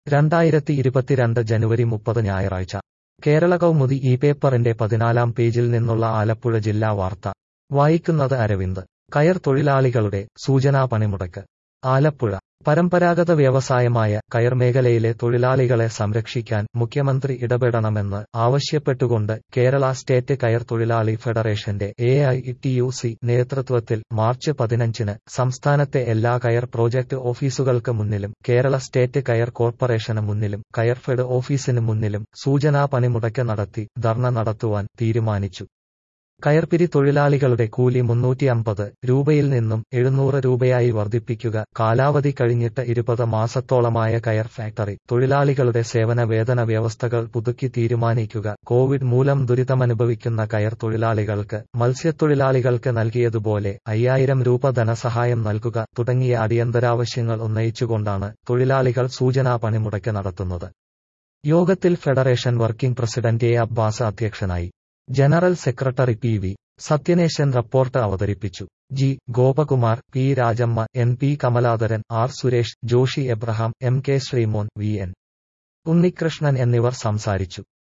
രണ്ടായിരത്തി ഇരുപത്തിരണ്ട് ജനുവരി മുപ്പത് ഞായറാഴ്ച കേരള കൗമുദി ഈ പേപ്പറിന്റെ പതിനാലാം പേജിൽ നിന്നുള്ള ആലപ്പുഴ ജില്ലാ വാർത്ത വായിക്കുന്നത് അരവിന്ദ് കയർ തൊഴിലാളികളുടെ സൂചനാ പണിമുടക്ക് ആലപ്പുഴ പരമ്പരാഗത വ്യവസായമായ കയർ മേഖലയിലെ തൊഴിലാളികളെ സംരക്ഷിക്കാൻ മുഖ്യമന്ത്രി ഇടപെടണമെന്ന് ആവശ്യപ്പെട്ടുകൊണ്ട് കേരള സ്റ്റേറ്റ് കയർ തൊഴിലാളി ഫെഡറേഷന്റെ A I T U C നേതൃത്വത്തിൽ മാർച്ച് പതിനഞ്ചിന് സംസ്ഥാനത്തെ എല്ലാ കയർ പ്രോജക്ട് ഓഫീസുകൾക്ക് മുന്നിലും കേരള സ്റ്റേറ്റ് കയർ കോർപ്പറേഷന് മുന്നിലും കയർഫെഡ് ഓഫീസിന് മുന്നിലും സൂചനാ പണിമുടക്ക് നടത്തി ധർണ നടത്തുവാൻ തീരുമാനിച്ചു കയർപിരി തൊഴിലാളികളുടെ കൂലി മുന്നൂറ്റി അമ്പത് രൂപയിൽ നിന്നും എഴുന്നൂറ് രൂപയായി വർദ്ധിപ്പിക്കുക കാലാവധി കഴിഞ്ഞിട്ട് ഇരുപത് മാസത്തോളമായ കയർ ഫാക്ടറി തൊഴിലാളികളുടെ സേവന വേതന വ്യവസ്ഥകൾ പുതുക്കി തീരുമാനിക്കുക കോവിഡ് മൂലം ദുരിതമനുഭവിക്കുന്ന കയർ തൊഴിലാളികൾക്ക് മത്സ്യത്തൊഴിലാളികൾക്ക് നൽകിയതുപോലെ അയ്യായിരം രൂപ ധനസഹായം നൽകുക തുടങ്ങിയ അടിയന്തരാവശ്യങ്ങൾ ഉന്നയിച്ചുകൊണ്ടാണ് തൊഴിലാളികൾ സൂചനാ പണിമുടക്ക് നടത്തുന്നത് യോഗത്തിൽ federation working president A Abbas അധ്യക്ഷനായി general secretary P V Sathyaneshan report അവതരിപ്പിച്ചു G Gopakumar P Rajamma N P Kamaladharan R Suresh Joshy Abraham M K Sreemon V N Unnikrishnan എന്നിവർ സംസാരിച്ചു